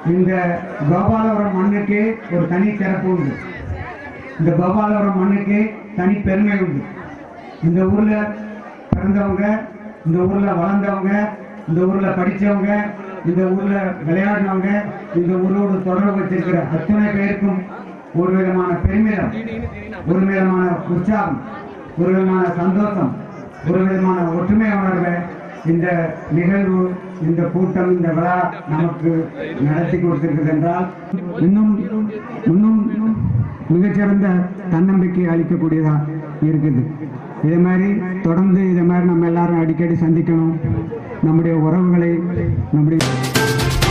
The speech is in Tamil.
இந்த கோபாலபுரம் மண்ணுக்கு ஒரு தனி சிறப்பு உண்டு இந்த கோபாலபுரம் மண்ணுக்கு தனி பெருமை உண்டு இந்த ஊர்ல பிறந்தவங்க இந்த ஊர்ல வளர்ந்தவங்க இந்த ஊர்ல படிச்சவங்க இந்த ஊர்ல விளையாடினவங்க இந்த ஊரோடு தொடர்பு வச்சிருக்கிற அத்தனை பேருக்கும் ஒரு விதமான பெருமிதம் ஒரு விதமான உற்சாகம் ஒரு விதமான சந்தோஷம் ஒரு விதமான ஒற்றுமை உணர்வை இந்த நிகழ்வு இந்த கூட்டம் இந்த விழா நமக்கு நடத்தி கொடுத்திருக்கிறது என்றால் இன்னும் இன்னும் மிகச்சிறந்த தன்னம்பிக்கை அளிக்கக்கூடியதா இருக்குது இதே மாதிரி தொடர்ந்து இதே மாதிரி நம்ம எல்லாரும் அடிக்கடி சந்திக்கணும் நம்முடைய உறவுகளை நம்முடைய